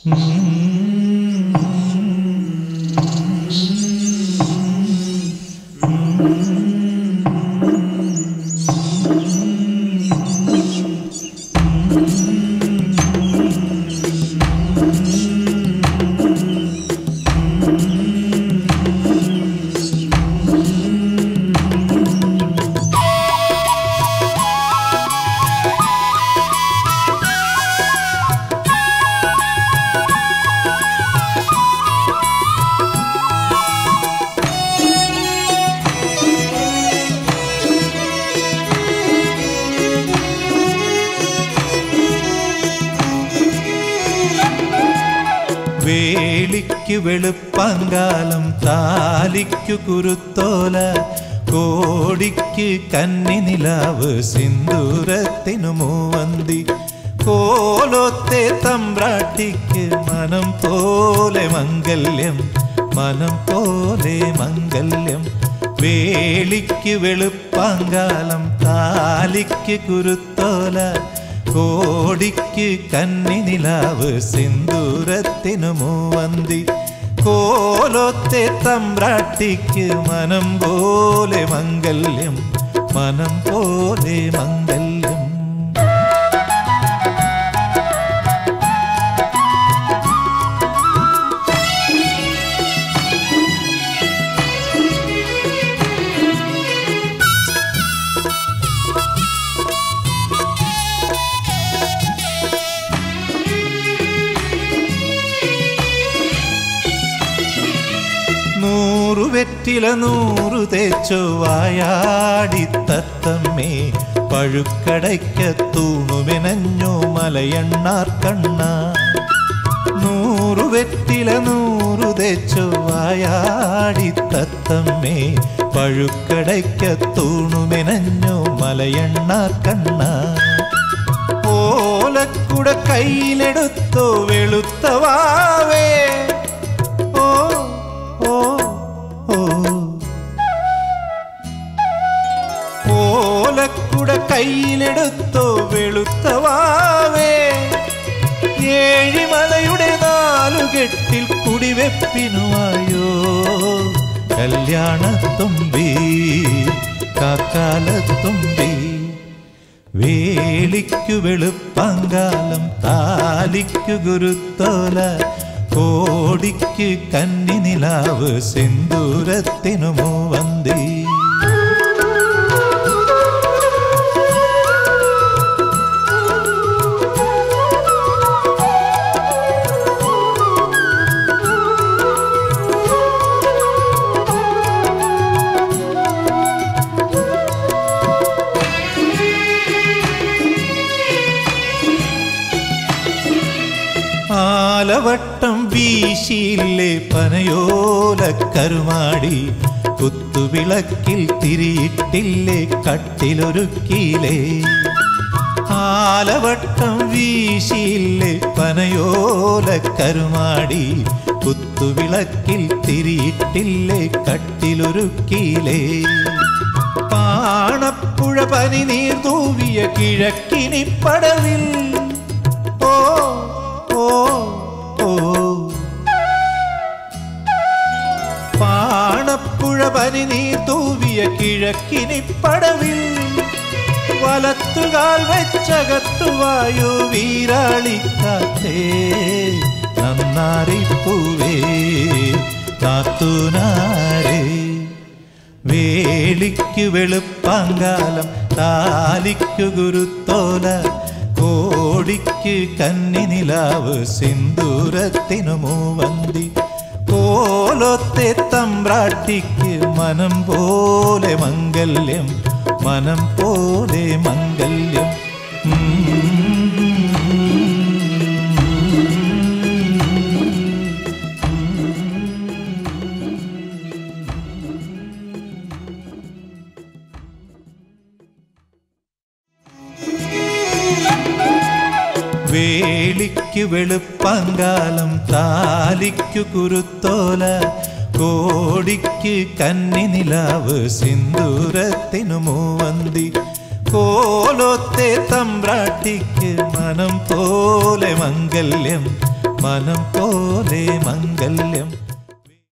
വേളിക്കു വെളുപ്പങ്കാലം താലിക്കു കുരുത്തോല കോടിക്ക് കന്നി നിലാവ് സിന്ദൂരത്തിനു മൂവന്തി കോലോത്തെ തമ്പ്രാട്ടിക്ക് മനം പോലെ മംഗല്യം മനം പോലെ മംഗല്യം വേളിക്ക് വെളുപ്പങ്കാലം താലിക്ക് കുരുത്തോല കോടിക്ക് കന്നി നിലാവ് സിന്ദൂരത്തിനു മൂവന്തി കോലൊത്തെ തമ്പ്രാട്ടിക്ക് മനം പോലെ മംഗല്യം മനം പോലെ മംഗല്യം നൂറു വെറ്റില നൂറു തേച്ചു വായാടി തത്തമ്മേ പഴുക്കടയ്ക്കത്തൂണുമെനഞ്ഞു മലയണ്ണാർ കണ്ണ നൂറു വെറ്റില നൂറു തേച്ചു വായാടി തത്തമ്മേ പഴുക്കടയ്ക്കത്തൂണുമെനഞ്ഞു മലയണ്ണാർ കണ്ണ ഓലക്കുട കയ്യിലെടുത്തു വെളുത്തവാവേ ഓ ഓ ഓ ഓലക്കുട കയ്യിലെടുത്തു വെളുത്തവാവേ ഏഴിമലയുടെ നാലുകെട്ടിൽ കുടിവെപ്പിനുമായോ കല്യാണത്തുമ്പി കാക്കാലത്തുമ്പി വേളിക്കു വെളുപ്പങ്കാലം താലിക്കു ഗുരുത്തോല കോടിക്ക് കന്നി നിലാവ് സിന്ദൂരത്തിനു മൂവന്തി ആലവട്ടം വീശിയില്ലേ പനയോല കരുമാടി കുത്തുവിളക്കിൽ തിരിയിട്ടില്ലേ കട്ടിലൊരുക്കിയില്ലേ ആലവട്ടം വീശിയില്ലേ പനയോല കരുമാടി കുത്തുവിളക്കിൽ തിരിയിട്ടില്ലേ കട്ടിലൊരുക്കിയില്ലേ പാണപ്പുഴ പനി നീർ തൂവിയ കിഴക്കിനി പടവിൽ ഓ ഓ ഓ പാണപ്പുഴ പനി നീർ തൂവിയ കിഴക്കിനി പടവിൽ വലത്തുകാൽ വെച്ചകത്തുവായു വീരാളിക്കാത്തേ നന്നാറിപ്പൂവേ നാത്തൂനാരേ വേളിക്കു വെളുപ്പങ്കാലം താലിക്കു ഗുരുത്തോല കോടിക്ക് കന്നി നിലാവ് സിന്ദൂരത്തിനു മൂവന്തി കോലൊത്തെ തമ്പ്രാട്ടിക്ക് മനം പോലെ മംഗല്യം മനം പോലെ മംഗല്യം വേളിക്കു വെളുപ്പങ്കാലം താലിക്കു കുരുത്തോല കോടിക്ക് കന്നി നിലാവ് സിന്ദൂരത്തിനു മൂവന്തി കോലൊത്തെ തമ്പ്രാട്ടിക്ക് മനം പോലെ മംഗല്യം മനം പോലെ മംഗല്യം